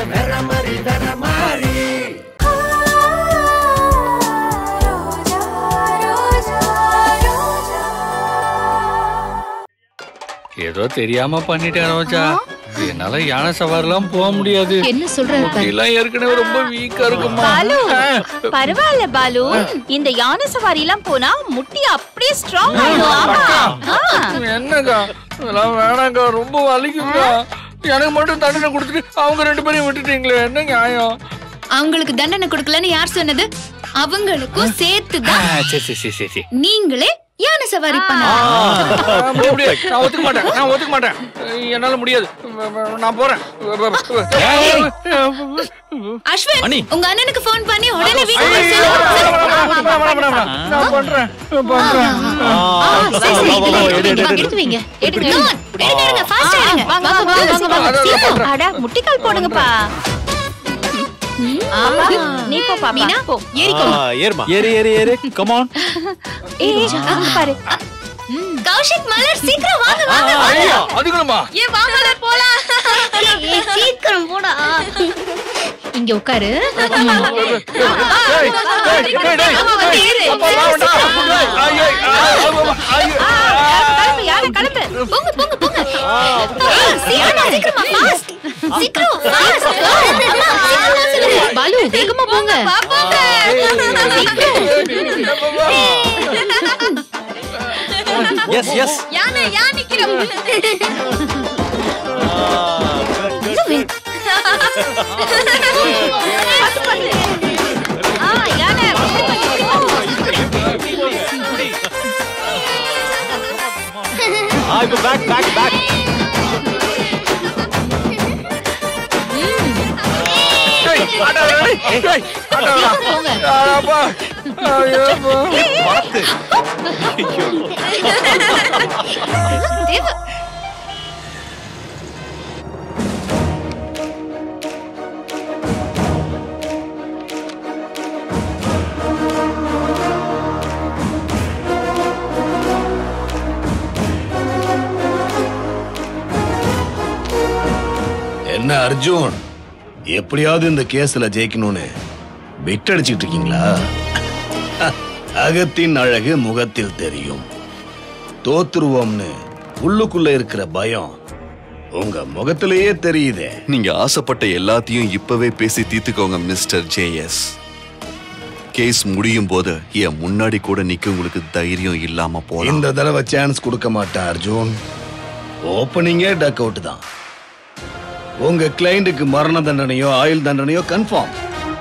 வேற மாதிரி வேற மாதிரி ஏதோ தெரியாம பண்ணிட்டேன் ரோஜா என்னால யானை சவாரிலாம் போக முடியாது என்ன சொல்றாரு பாரு. எல்லாம் ஏற்கனவே ரொம்ப வீக்கா இருக்குமா பாலு பரவாயில்ல பாலு இந்த யானை சவாரி எல்லாம் போனா முட்டி அப்படியே ஸ்ட்ராங் ஆயிடும் ஆமா ஆ. என்னக்கா இதெல்லாம் வேணாக்கா ரொம்ப வலிக்குதுக்கா எனக்கு மட்டும் தண்டனை கொடுத்துட்டு அவங்க ரெண்டு பேரையும் விட்டுட்டீங்களே என்ன நியாயம் அவங்களுக்கு தண்டனை கொடுக்கலன்னு யார் சொன்னது அவங்களுக்கும் சேர்த்துதான் ஆ, சரி சரி சரி சரி சரி நீங்களே யானை சவாரி பண்ண ஆ, முடியாது, முடியாது. நான் ஒத்துக்க மாட்டேன் நான் ஒத்துக்க மாட்டேன் என்னால முடியாது நான் போறேன் அஸ்வின் அண்ணி. உங்க அண்ணனுக்கு ஃபோன் பண்ணி உடனே வீட்டுக்கு வர ஐயோ, சொல்லு. வேணாம், வேணாம், வேணாம், வேணாம், வேணாம். நான் பண்றேன் பண்றேன் ஆ, சரி, சரி, வா, வா, வா, இதெல்லாம் எடு, எடு, எடுத்து எடு. வைங்க. எடுங்க. Come on, எடுங்க, எடுங்க, fast ஆ எடுங்க. வாங்க, வாங்க, வாங்க, வாங்க, வாங்க, வாங்க. வாங்க. சீக்கிரம். அட முட்டிக்கால் போடுங்கப்பா ஆமா. நீ போ பாப்பா மீனா, போ ஏறிக்கோங்க. ஏறுமா ஏறு ஏறு ஏறு கமான் ஏய் அங்க பாரு கௌஷிக் மலர் சீக்கிரம் வாங்க வாங்க ஐயா அதுக்குமா ஏன் வா மலர் போலாம் சீக்கிரம் போடா இங்க உட்காரு கிளம்பு யானை கிளம்பு போங்க போங்க போங்க ஏய், சீக்கிரமா சீக்கிரமா ஃபாஸ்ட் சீக்கிரம் ஃபாஸ்ட் பாலு வேகமா போங்க எஸ் எஸ் யானை யானிக்கிறோம் ஆ யானை ஆ இப்போ பேக் பேக் பேக் தேவ என்ன அர்ஜுன் எப்படியாவது இந்த கேஸ்ல ஜெயிக்கணும்னு பிட் அடிச்சிட்டு இருக்கீங்களா அகத்தின் அழகு முகத்தில் தெரியும் தோத்துருவோம்னு உள்ளுக்குள்ள இருக்கிற பயம் உங்க முகத்திலேயே தெரியுதே நீங்க ஆசைப்பட்ட எல்லாத்தையும் இப்பவே பேசி தீர்த்துக்கோங்க மிஸ்டர் ஜேஎஸ் கேஸ் முடியும் போது என் முன்னாடி கூட நிக்க உங்களுக்கு தைரியம் இல்லாம போலாம் இந்த தடவை சான்ஸ் கொடுக்க மாட்டேன் அர்ஜுன் ஓப்பனிங்கே டக் அவுட் தான் உங்க கிளைண்ட்டுக்கு மரண தண்டனையோ ஆயுள் தண்டனையோ கன்ஃபார்ம்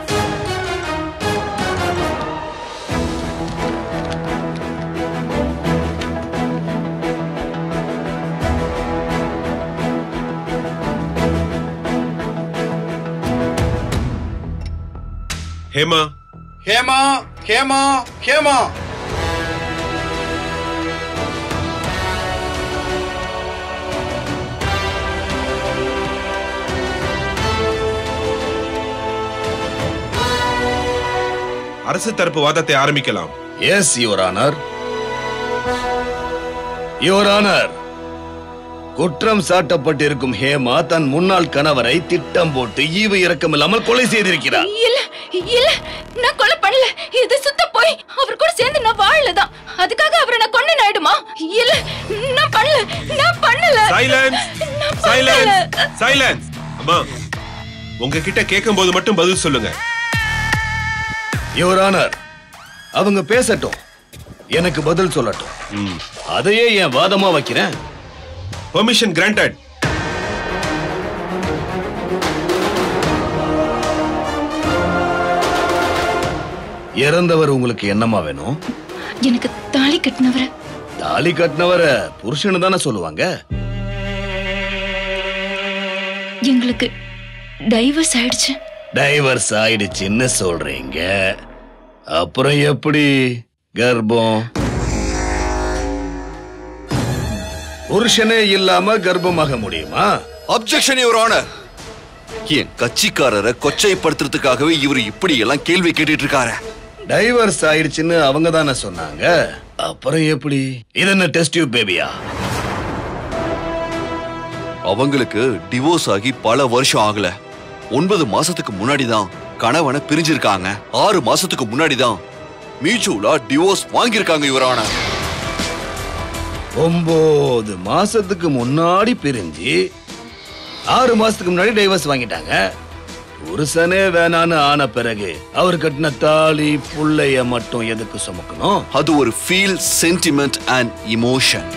ஹேமா ஹேமா ஹேமா ஹேமா அரசு தரப்பு வாதத்தை ஆரம்பிக்கலாம் yes your honour your honour குற்றம் சாட்டப்பட்டிருக்கும் ஹேமா தன் முன்னாள் கணவரை திட்டம் போட்டு ஈவு இரக்கம் இல்லாமல் கொலை செய்திருக்கிறார் இல்ல இல்ல நான் கொலை பண்ணல இது சுத்த போய் அவர் கூட சேர்ந்து நான் வாழலதான் அதுக்காக அவரை நான் கொண்டு ஆயிடுமா இல்ல நான் பண்ணல நான் பண்ணல சைலன்ஸ் நான் சைலன்ஸ் பண்ணல. சைலன்ஸ் அம்மா உங்ககிட்ட கேட்கும்போது மட்டும் பதில் சொல்லுங்க யுவர் ஆனர் அவங்க பேசட்டும் எனக்கு பதில் சொல்லட்டும் ம். அதையே என் வாதமா வைக்கிறேன் பெர்மிஷன் கிராண்டட் இறந்தவர் உங்களுக்கு என்னமா வேணும் எனக்கு தாலி கட்டினவர தாலி கட்டினவர புருஷனு தானே சொல்லுவாங்க எங்களுக்கு டைவர்ஸ் ஆயிடுச்சு டைவர்ஸ் ஆயிடுச்சுன்னு சொல்றீங்க அப்புறம் எப்படி கர்ப்பம் புருஷனே இல்லாம கர்ப்பமாக முடியுமா அப்செக்ஷன் யுவர் ஆனர் என் கட்சிக்காரரை கொச்சைப்படுத்துறதுக்காகவே இவர் இப்படி எல்லாம் கேள்வி கேட்டுட்டு இருக்காரு டைவர்ஸ் ஆயிடுச்சுன்னு அவங்க தானே சொன்னாங்க அப்புறம் எப்படி இது என்ன டெஸ்ட் டியூப் பேபியா அவங்களுக்கு டிவோர்ஸ் ஆகி பல வருஷம் ஆகல ஒன்பது மாசத்துக்கு முன்னாடி தான் கணவனை பிரிஞ்சிருக்காங்க ஆறு மாசத்துக்கு முன்னாடி தான் மியூச்சுவலா டிவோர்ஸ் வாங்கியிருக்காங்க யுவரான ஒன்பது மாசத்துக்கு முன்னாடி பிரிஞ்சு ஆறு மாசத்துக்கு முன்னாடி டைவர்ஸ் வாங்கிட்டாங்க புருஷனே வேணான்னு ஆன பிறகு அவர் கட்டின தாலி புள்ளைய மட்டும் எதுக்கு சுமக்கணும் அது ஒரு ஃபீல் சென்டிமெண்ட் அண்ட் இமோஷன்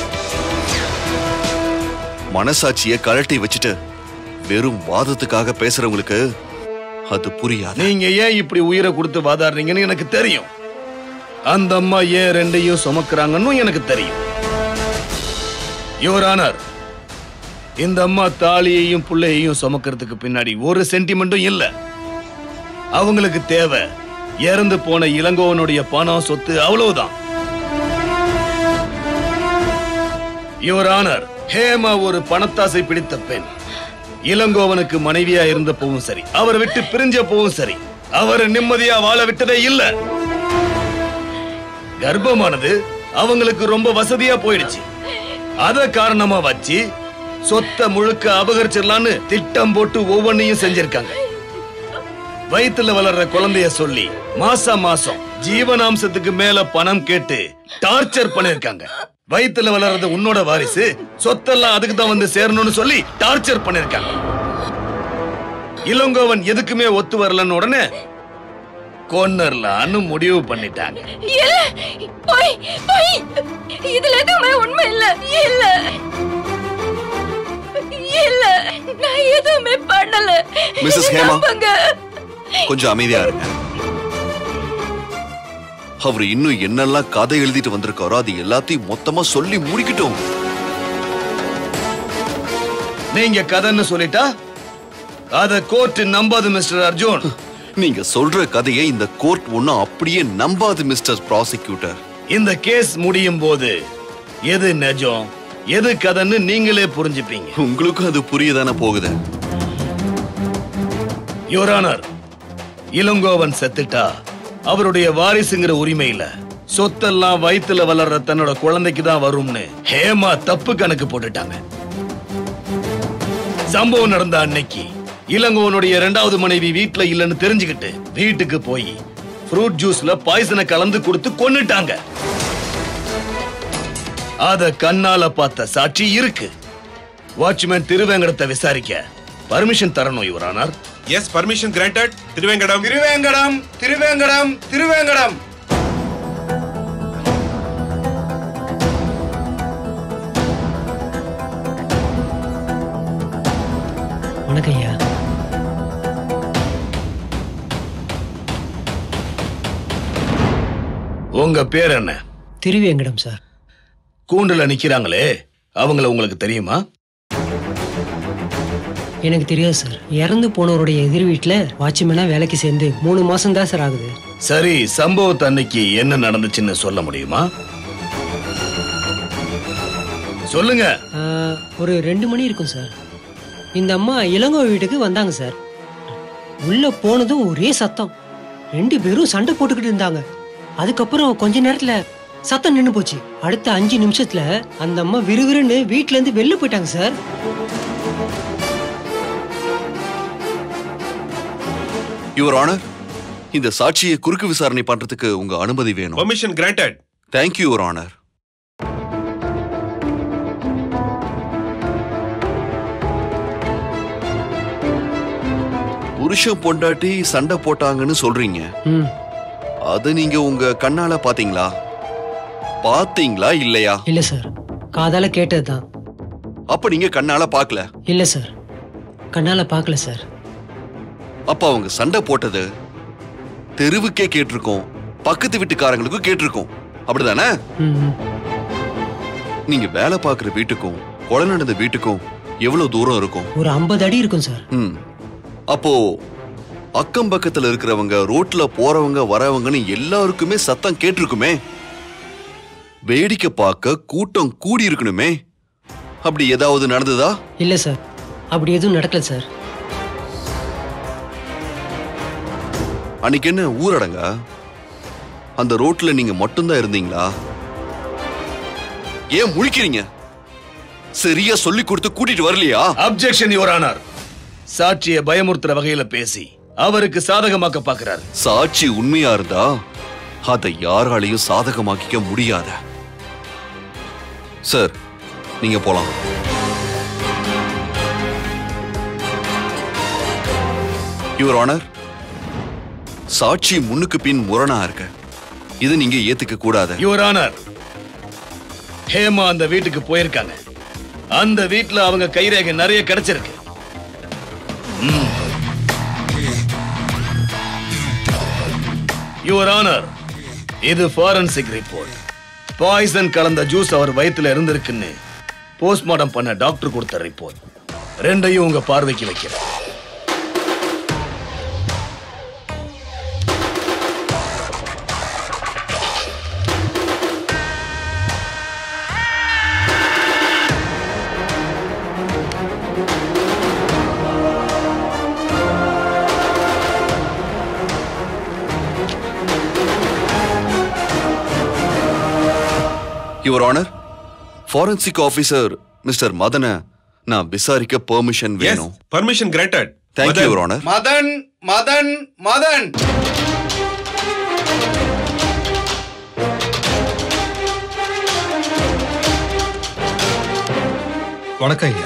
மனசாட்சிய கழட்டி வச்சுட்டு வெறும் வாதத்துக்காக பேசுறவங்களுக்கு அது புரியாது நீங்க ஏன் இப்படி உயிரை கொடுத்து வாதாடுறீங்கன்னு எனக்கு தெரியும் அந்த அம்மா ஏன் ரெண்டையும் சுமக்குறாங்கன்னு எனக்கு தெரியும் யுவர் ஆனர் இந்த அம்மா தாலியையும் புள்ளையையும் சுமக்கிறதுக்கு பின்னாடி ஒரு சென்டிமெண்ட்டும் இல்ல அவங்களுக்கு தேவை இறந்து போன இளங்கோவனுடைய பணம் சொத்து அவ்வளவுதான் யுவர் ஆனர் ஹேமா ஒரு பணத்தாசை பிடித்த பெண் இளங்கோவனுக்கு மனைவியா இருந்தப்பவும் சரி அவரை விட்டு பிரிஞ்சப்பவும் சரி அவரை நிம்மதியா வாழ விட்டதே இல்ல கர்ப்பமானது அவங்களுக்கு ரொம்ப வசதியா போயிடுச்சு அத காரணமா வச்சு சொத்தை முழுக்க அபகரிச்சிடலான்னு திட்டம் போட்டு ஒவ்வொன்னையும் செஞ்சிருக்காங்க வயித்துல வளர்ற குழந்தைய சொல்லி மாசம் மாசம் ஜீவனாம்சத்துக்கு மேல பணம் கேட்டு டார்ச்சர் பண்ணிருக்காங்க வயித்துல வளர்றது உன்னோட வாரிசு சொத்தெல்லாம் அதுக்கு தான் வந்து சேரணும்னு சொல்லி டார்ச்சர் பண்ணிருக்காங்க இளங்கோவன் எதுக்குமே ஒத்து வரலன்னு உடனே கொன்னர்லான்னு முடிவு பண்ணிட்டாங்க இல்ல போய் போய் இதுல எதுவுமே உண்மை இல்ல இல்ல இல்ல நான் எதுவுமே பண்ணல Mrs. என்னை ஹேமா. நம்புங்க. கொஞ்சம் அமைதியா இருங்க அவர் இன்னும் என்னெல்லாம் கதை எழுதிட்டு வந்திருக்காரோ அது எல்லாத்தையும் மொத்தமா சொல்லி முடிக்கட்டும் நீங்க கதைன்னு சொல்லிட்டா அத கோர்ட் நம்பாது மிஸ்டர் அர்ஜுன் நீங்க சொல்ற கதையை இந்த கோர்ட் ஒன்னும் அப்படியே நம்பாது மிஸ்டர் ப்ராசிக்யூட்டர் இந்த கேஸ் முடியும் போது எது நிஜம் எது கதைன்னு நீங்களே புரிஞ்சுப்பீங்க உங்களுக்கும் அது புரியதானே போகுது யுவரானர் இளங்கோவன் செத்துட்டா அவருடைய வாரிசுங்கிற உரிமையில சொத்தெல்லாம் வயித்துல வளர்ற தன்னோட குழந்தைக்கு தான் வரும்னு ஹேமா தப்பு கணக்கு போட்டுட்டாங்க சம்பவம் நடந்த அன்னைக்கு இளங்கோவனுடைய இரண்டாவது மனைவி வீட்ல இல்லைன்னு தெரிஞ்சுக்கிட்டு வீட்டுக்கு போய் ஃப்ரூட் ஜூஸ்ல பாய்சனை கலந்து கொடுத்து கொன்னுட்டாங்க அத கண்ணால பார்த்த சாட்சி இருக்கு வாட்ச்மேன் திருவேங்கடத்தை விசாரிக்க பர்மிஷன் தரணும் your honour yes permission granted Thiruvengadam Thiruvengadam Thiruvengadam Thiruvengadam வணக்கம் ஐயா உங்க பேர் என்ன திருவேங்கடம் சார் கூண்டுல நிக்கிறாங்களே அவங்கள உங்களுக்கு தெரியுமா எனக்கு தெரியாது சார் இறந்து போனவருடைய எதிர் வீட்டில் வாட்ச்மேனாக வேலைக்கு சேர்ந்து மூணு மாசம் தான் சார் ஆகுது சரி சம்பவத்து அன்னைக்கு என்ன நடந்துச்சுன்னு சொல்ல முடியுமா சொல்லுங்க ஆஹ், ஒரு ரெண்டு மணி இருக்கும் சார் இந்த அம்மா இளங்கோ வீட்டுக்கு வந்தாங்க சார் உள்ள போனதும் ஒரே சத்தம் ரெண்டு பேரும் சண்டை போட்டுக்கிட்டு இருந்தாங்க அதுக்கப்புறம் கொஞ்ச நேரத்துல சத்தம் நின்னு போச்சு அடுத்த அஞ்சு நிமிஷத்துல அந்த அம்மா விறுவிறுன்னு வீட்ல இருந்து வெளில போயிட்டாங்க சார் யுவர் ஆனர் இந்த சாட்சியை குறுக்கு விசாரணை பண்றதுக்கு உங்க அனுமதி வேணும் permission granted thank you your honour புருஷன் பொண்டாட்டி சண்டை போட்டாங்கன்னு சொல்றீங்க ம் அது நீங்க உங்க கண்ணால பாத்தீங்களா பாத்தீங்களா இல்லையா இல்ல சார் காதால கேட்டது தான் அப்ப நீங்க கண்ணால பார்க்கல இல்ல சார் கண்ணால பார்க்கல சார் அப்ப அவங்க சண்டை போட்டது தெருவுக்கே கேட்டிருக்கோம் பக்கத்து வீட்டுக்காரங்களுக்கும் கேட்டிருக்கோம் அப்படிதானே ம் ம். நீங்க வேலை பார்க்குற வீட்டுக்கும் கொலை நடந்த வீட்டுக்கும் எவ்வளவு தூரம் இருக்கும் ஒரு ஐம்பது அடி இருக்கும் சார் ம் அப்போ அக்கம் பக்கத்துல இருக்கிறவங்க ரோட்ல போறவங்க வரவங்கன்னு எல்லாருக்குமே சத்தம் கேட்டிருக்குமே வேடிக்கை பார்க்க கூட்டம் கூடி இருக்கணுமே அப்படி ஏதாவது நடந்ததா இல்ல சார் அப்படி எதுவும் நடக்கல சார் அன்னைக்கு என்ன ஊரடங்க அந்த ரோட்ல நீங்க மட்டும்தான் இருந்தீங்களா ஏன் முழிக்கிறீங்க சரியா சொல்லி கொடுத்து கூட்டிட்டு வரலையா அப்ஜெக்ஷன் யுவர் ஆனர் சாட்சியை பயமுறுத்துற வகையில பேசி அவருக்கு சாதகமாக்க பாக்குறாரு சாட்சி உண்மையா இருந்தா அதை யாராலையும் சாதகமாக்கிக்க முடியாத சார் நீங்க போலாம் யுவர் ஆனர் சாட்சி முன்னுக்கு பின் முரணா இருக்க இது நீங்க ஏத்துக்க கூடாது யுவர் ஆனர் ஹேமா அந்த வீட்டுக்கு போயிருக்காங்க அந்த வீட்ல அவங்க கைரேகை நிறைய கிடைச்சிருக்கு யுவர் ஆனர் இது ஃபாரன்சிக் ரிப்போர்ட் பாய்சன் கலந்த ஜூஸ் அவர் வயித்துல இருந்திருக்குன்னு போஸ்ட்மார்ட்டம் பண்ண டாக்டர் கொடுத்த ரிப்போர்ட் ரெண்டையும் உங்க பார்வைக்கு வைக்கிறேன் your honour forensic officer mister Madhan நான் விசாரிக்க பெர்மிஷன் வேணும் permission granted thank you your honour Madhan Madhan Madhan வணக்கம் ஐயா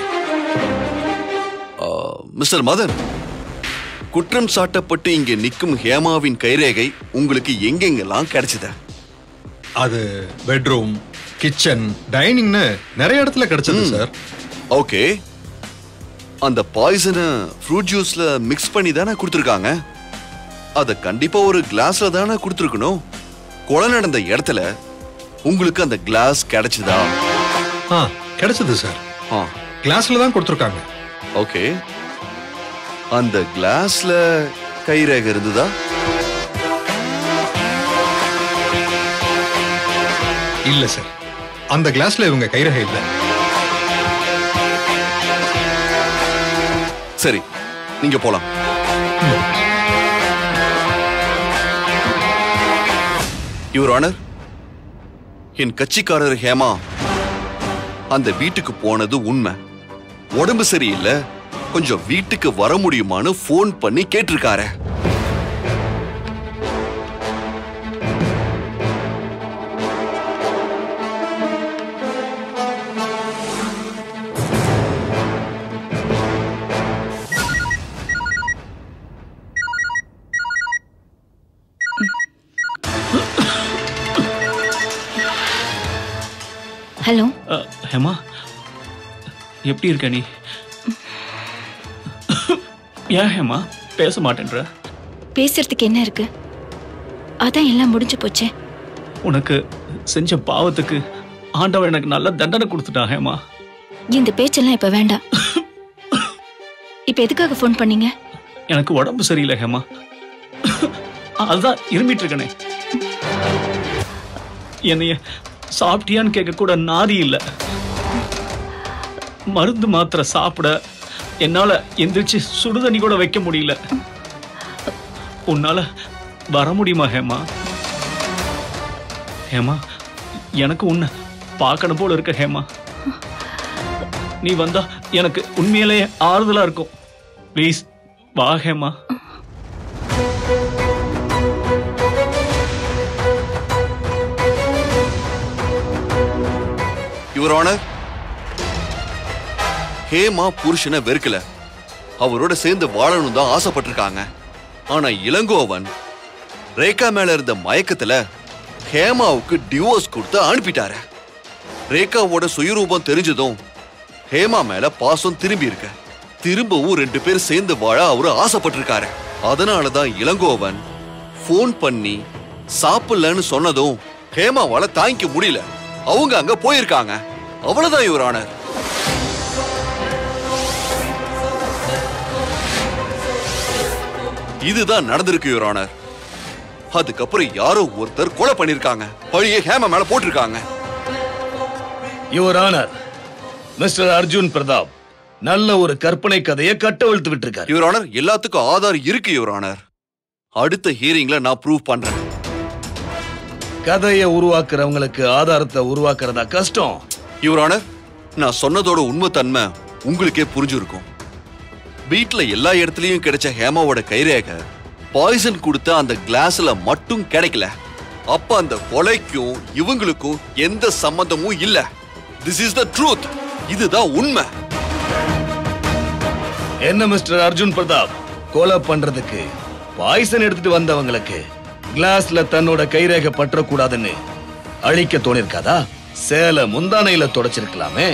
மிஸ்டர் மதன் குற்றம் சாட்டப்பட்டு இங்கே நிற்கும் ஹேமாவின் கைரேகை உங்களுக்கு எங்கெங்கெல்லாம் கிடைச்சது அது பெட்ரூம் கிச்சன் டைனிங்னு நிறைய இடத்துல கிடைச்சது சார் ஓகே அந்த பாய்சனை ஃப்ரூட் ஜூஸ்ல மிக்ஸ் பண்ணி தானே கொடுத்துருக்காங்க அத கண்டிப்பா ஒரு கிளாஸ்ல தானே கொடுத்துருக்கணும் கொலை நடந்த இடத்துல உங்களுக்கு அந்த கிளாஸ் கிடைச்சதா ஆ கிடைச்சது சார் ஆ கிளாஸ்ல தான் கொடுத்துருக்காங்க ஓகே அந்த கிளாஸ்ல கைரேகை இருந்ததா இல்ல சார் அந்த கிளாஸ்ல இவங்க கைரகை இல்ல சரி நீங்க போலாம் யுவர் ஆனர் என் கட்சிக்காரர் ஹேமா அந்த வீட்டுக்கு போனது உண்மை உடம்பு சரியில்லை கொஞ்சம் வீட்டுக்கு வர முடியுமான்னு ஃபோன் பண்ணி கேட்டிருக்காரு ஹலோ அ, ஹேமா எப்படி இருக்க நீ ஏன் ஹேமா பேச மாட்டேன்ற பேசுறதுக்கு என்ன இருக்கு அதான் எல்லாம் முடிஞ்சு போச்சே உனக்கு செஞ்ச பாவத்துக்கு ஆண்டவன் எனக்கு நல்ல தண்டனை கொடுத்துட்டான் ஹேமா இந்த பேச்செல்லாம் இப்ப வேண்டாம் இப்ப எதுக்காக ஃபோன் பண்ணீங்க எனக்கு உடம்பு சரியில்லை ஹேமா அதுதான் இருமிட்டு இருக்கனே என்னைய சாப்பிட்டியான்னு கேட்க கூட நாதி இல்லை மருந்து மாத்திரை சாப்பிட என்னால எந்திரிச்சு சுடுதண்ணி கூட வைக்க முடியல உன்னால வர முடியுமா ஹேமா ஹேமா எனக்கு உன்னை பார்க்கணும் போல இருக்க ஹேமா நீ வந்தா எனக்கு உண்மையிலேயே ஆறுதலா இருக்கும் ப்ளீஸ் வா ஹேமா யுவர் ஆனர் ஹேமா புருஷனை வெறுக்கல அவரோட சேர்ந்து வாழணும் தான் ஆசைப்பட்டிருக்காங்க ஆனா இளங்கோவன் ரேகா மேல இருந்த மயக்கத்துல ஹேமாவுக்கு டிவோர்ஸ் கொடுத்து அனுப்பிட்டாரு ரேகாவோட சுயரூபம் தெரிஞ்சதும் ஹேமா மேல பாசம் திரும்பி இருக்கு திரும்பவும் ரெண்டு பேர் சேர்ந்து வாழ அவரு ஆசைப்பட்டிருக்காரு அதனாலதான் இளங்கோவன் ஃபோன் பண்ணி சாப்பிடலன்னு சொன்னதும் ஹேமாவால தாங்கிக்க முடியல அவங்க அங்க போயிருக்காங்க அவ்வளவுதான் யுவர் ஆனர் இதுதான் நடந்திருக்கு யுவர் ஆனர் அதுக்கப்புறம் யாரோ ஒருத்தர் கொலை பண்ணிருக்காங்க பழிய ஹேமா மேல போட்டிருக்காங்க your honour mister Arjun Pratap நல்ல ஒரு கற்பனை கதையை கட்டவிழ்த்து விட்டிருக்காரு யுவர் ஆனர் எல்லாத்துக்கும் ஆதார் இருக்கு யுவர் ஆனர் அடுத்த ஹியரிங்ல நான் ப்ரூவ் பண்றேன் கதையை உருவாக்குறவங்களுக்கு ஆதாரத்தை உருவாக்குறதா கஷ்டம் யுவர் ஆனர் நான் சொன்னதோட உண்மை தன்மை உங்களுக்கே புரிஞ்சிருக்கும் வீட்ல எல்லா இடத்துலயும் கிடைச்ச ஹேமாவோட கைரேகை பாய்சன் கொடுத்த அந்த கிளாஸ்ல மட்டும் கிடைக்கல அப்ப அந்த கொலைக்கும் இவங்களுக்கும் எந்த சம்பந்தமும் இல்ல திஸ் இஸ் த ட்ரூத் இதுதான் உண்மை என்ன மிஸ்டர் அர்ஜுன் பிரதாப் கொலை பண்றதுக்கு பாய்சன் எடுத்துட்டு வந்தவங்களுக்கு கிளாஸ்ல தன்னோட கைரேகை பற்றக்கூடாதுன்னு அழிக்க தோணிருக்காதா சேலை முந்தானையில தொடச்சிருக்கலாமே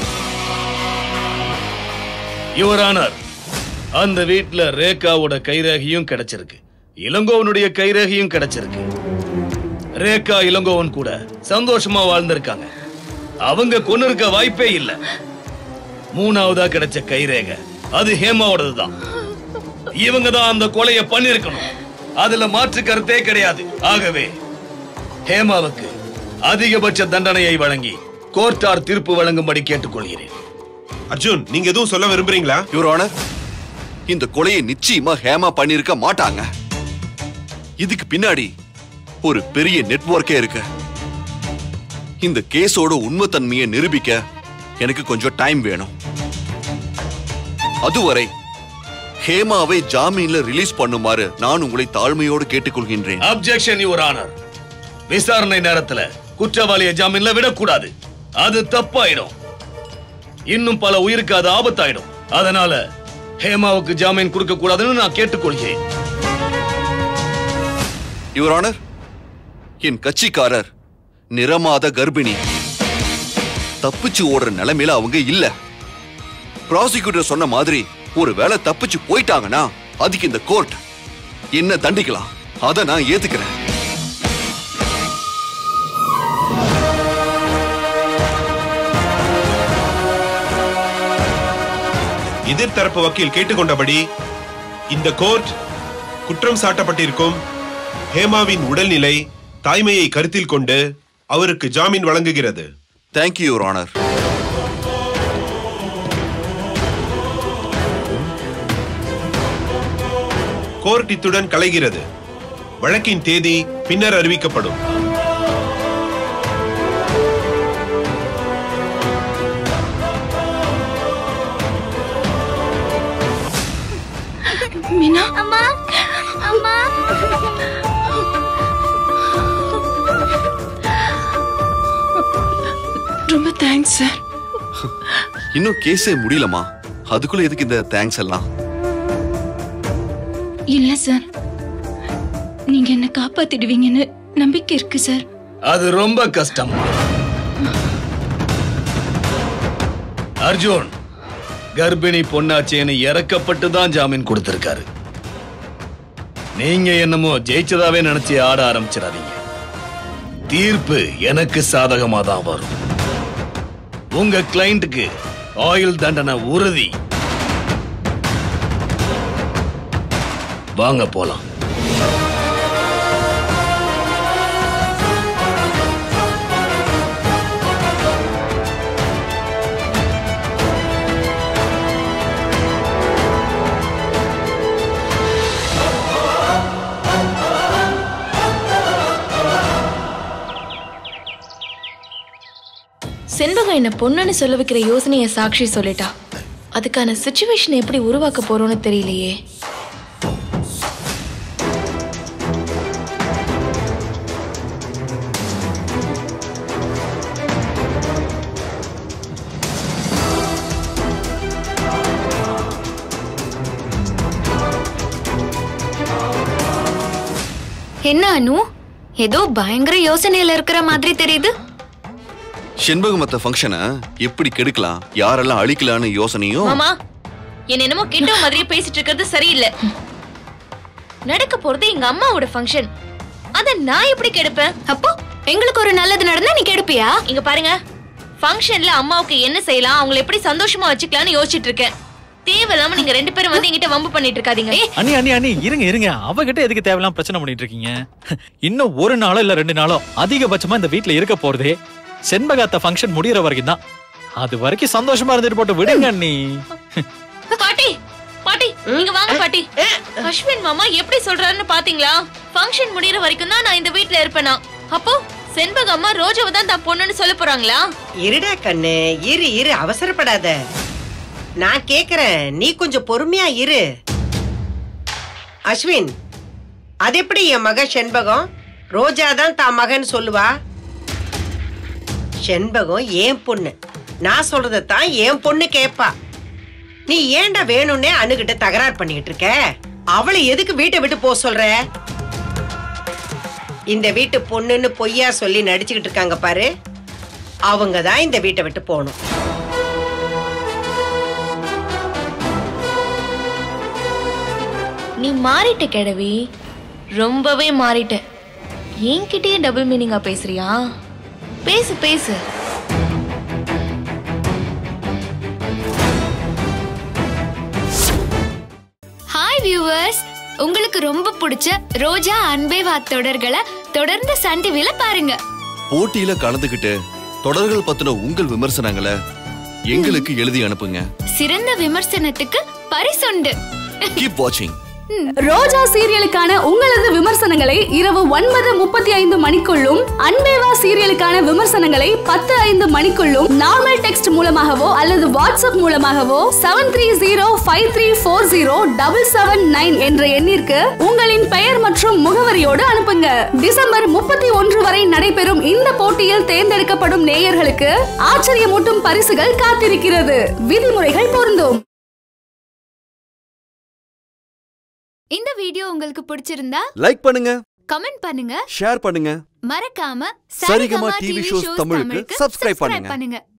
யுவர் ஆனர் அந்த வீட்ல ரேகாவோட கைரேகையும் கிடைச்சிருக்கு இளங்கோவனுடைய கைரேகையும் கிடைச்சிருக்கு ரேகா இளங்கோவன் கூட சந்தோஷமா வாழ்ந்திருக்காங்க அவங்க கொன்னு இருக்க வாய்ப்பே இல்ல மூணாவதா கிடைச்ச கைரேகை அது ஹேமாவோடது தான் இவங்க தான் அந்த கொலையை பண்ணிருக்கணும் அதுல மாற்று கருத்தே கிடையாது ஆகவே ஹேமாவுக்கு அதிகபட்ச தண்டனையை வழங்கி கோர்ட்டார் தீர்ப்பு வழங்கும்படி கேட்டுக்கொள்கிறேன் அர்ஜுன் நீங்க எதுவும் சொல்ல விரும்புறீங்களா யுவர் ஆனர் இந்த கொலையை நிச்சயமா ஹேமா பண்ணிருக்க மாட்டாங்க இதுக்கு பின்னாடி ஒரு பெரிய நெட்வொர்க்கே இருக்கு இந்த கேஸோட உண்மைத்தன்மையை நிரூபிக்க எனக்கு கொஞ்சம் டைம் வேணும் அதுவரை ஹேமாவை ஜாமீன்ல ரிலீஸ் பண்ணுமாறு நான் உங்களை தாழ்மையோடு கேட்டுக்கொள்கின்றேன் அப்ஜெக்ஷன் யுவர் ஆனர் விசாரணை நேரத்துல குற்றவாளியை ஜாமீன்ல விடக்கூடாது அது தப்பாயிடும் இன்னும் பல உயிருக்கு அது ஆபத்தாயிடும் அதனால ஹேமாவுக்கு ஜாமீன் கொடுக்க கூடாதுன்னு நான் கேட்டுக்கொள்கிறேன் யுவர் ஆனர் என் கட்சிக்காரர் நிறமாத கர்ப்பிணி தப்பிச்சு ஓடுற நிலைமையில அவங்க இல்ல ப்ராசிக்யூட்டர் சொன்ன மாதிரி ஒரு வேளை தப்பிச்சு போயிட்டாங்கன்னா அதுக்கு இந்த கோர்ட் என்ன தண்டிக்கலாம் அதை நான் ஏத்துக்கிறேன் எதிர்த்தரப்பு வக்கீல் கேட்டுக்கொண்டபடி இந்த கோர்ட் குற்றம் சாட்டப்பட்டிருக்கும் ஹேமாவின் உடல்நிலை தாய்மையை கருத்தில் கொண்டு அவருக்கு ஜாமீன் வழங்குகிறது தேங்க்யூ யுவர் ஆனர் கோர்ட் இத்துடன் கலைகிறது வழக்கின் தேதி பின்னர் அறிவிக்கப்படும் மீனா அம்மா அம்மா ரொம்ப தேங்க்ஸ் சார் இன்னும் கேஸே முடியலமா அதுக்குள்ள எதுக்கு இந்த தேங்க்ஸ் எல்லாம் இல்ல சார் நீங்க என்ன காப்பாத்திடுவீங்கன்னு நம்பிக்கை இருக்கு சார் அது ரொம்ப கஷ்டம் அர்ஜுன் கர்ப்பிணி பொண்ணாச்சேன்னு இறக்கப்பட்டு தான் ஜாமீன் கொடுத்திருக்காரு நீங்க என்னமோ ஜெயிச்சதாவே நினைச்சு ஆட ஆரம்பிச்சிடாதீங்க தீர்ப்பு எனக்கு சாதகமா தான் வரும் உங்க கிளைண்ட்டுக்கு ஆயுள் தண்டனை உறுதி வாங்க போலாம் செண்பகம் என்ன பொண்ணுன்னு சொல்ல வைக்கிற யோசனைய சாக்ஷி சொல்லிட்டா அதுக்கான சுச்சுவேஷன் எப்படி உருவாக்க போறோம்னு தெரியலையே என்ன அனு ஏதோ பயங்கர யோசனையில இருக்கிற மாதிரி தெரியுது செண்பகமத்த ஃபங்க்ஷனை எப்படி கெடுக்கலாம் யாரெல்லாம் அழிக்கலான்னு யோசனையும் மாமா என்ன என்னமோ கிட்ட மாதிரி பேசிட்டு இருக்கிறது சரியில்லை நடக்க போறது எங்க அம்மாவோட ஃபங்க்ஷன் அத நான் எப்படி கெடுப்பேன் அப்போ எங்களுக்கு ஒரு நல்லது நடந்தா நீ கெடுப்பியா இங்க பாருங்க ஃபங்க்ஷன்ல அம்மாவுக்கு என்ன செய்யலாம் அவங்கள எப்படி சந்தோஷமா வச்சுக்கலாம்னு யோசிச்சுட்டு இருக்கேன் தேவையில்லாம நீங்க ரெண்டு பேரும் வந்து என்கிட்ட வம்பு பண்ணிட்டு இருக்காதீங்க அண்ணி அண்ணி அண்ணி இருங்க இருங்க அவகிட்ட எதுக்கு தேவையில்லாம பிரச்சனை பண்ணிட்டு இருக்கீங்க இன்னும் ஒரு நாளோ இல்ல ரெண்டு நாளோ அதிகபட்சமா இந்த வீட்ல இருக்க போறதே செண்பகாத்த ஃபங்க்ஷன் முடியற வரைக்கும் தான் அது வரைக்கும் சந்தோஷமா இருந்துட்டு போட்டு விடுங்க அண்ணி பாட்டி பாட்டி நீங்க வாங்க பாட்டி அஸ்வின் மாமா எப்படி சொல்றாருன்னு பாத்தீங்களா ஃபங்க்ஷன் முடியற வரைக்கும் தான் நான் இந்த வீட்ல இருப்பேனா அப்போ செண்பக அம்மா ரோஜாவை தான் தான் பொண்ணுன்னு சொல்ல போறாங்களா இருடா கண்ணு இரு இரு அவசரப்படாத நான் கேக்குறேன் நீ கொஞ்சம் பொறுமையா இரு அஸ்வின் அது எப்படி என் மக செண்பகம் ரோஜா தான் தான் மகன் சொல்லுவா செண்பகம் ஏன் பொண்ணு நான் சொல்றத தான் என் பொண்ணு கேப்பா நீ ஏன்டா வேணும்னே அணுகிட்ட தகராறு பண்ணிக்கிட்டு இருக்க அவளை எதுக்கு வீட்டை விட்டு போக சொல்ற இந்த வீட்டு பொண்ணுன்னு பொய்யா சொல்லி நடிச்சுக்கிட்டு இருக்காங்க பாரு அவங்க தான் இந்த வீட்டை விட்டு போகணும் நீ மாறிட்ட கிழவி ரொம்பவே மாறிட்ட என்கிட்டயே டபுள் மீனிங்கா பேசுறியா பேசு பேசு ஹாய் வியூவர்ஸ் உங்களுக்கு ரொம்ப பிடிச்ச ரோஜா அன்பே வா தொடர்களை தொடர்ந்து சன் டிவில பாருங்க போட்டியில கலந்துகிட்டு தொடர்கள் பத்தின உங்கள் விமர்சனங்களை எங்களுக்கு எழுதி அனுப்புங்க சிறந்த விமர்சனத்துக்கு பரிசுண்டு கீப் வாட்சிங் ரோஜா சீரியலுக்கான உங்களது விமர்சனங்களை இரவு ஒன்பது முப்பத்தி ஐந்து மணிக்குள்ளும் அன்பேவா சீரியலுக்கான விமர்சனங்களை பத்து ஐந்து மணிக்குள்ளும் நார்மல் டெக்ஸ்ட் மூலமாகவோ அல்லது வாட்ஸ்அப் மூலமாகவோ seven three zero five three four zero double seven nine என்ற எண்ணிற்கு உங்களின் பெயர் மற்றும் முகவரியோடு அனுப்புங்க டிசம்பர் முப்பத்தி ஒன்று வரை நடைபெறும் இந்த போட்டியில் தேர்ந்தெடுக்கப்படும் நேயர்களுக்கு ஆச்சரியமூட்டும் பரிசுகள் காத்திருக்கிறது விதிமுறைகள் பொருந்தும் இந்த வீடியோ உங்களுக்கு பிடிச்சிருந்தா லைக் பண்ணுங்க கமெண்ட் பண்ணுங்க ஷேர் பண்ணுங்க மறக்காம சரிகமா டிவி ஷோஸ் தமிழுக்கு சப்ஸ்கிரைப் பண்ணுங்க பண்ணுங்க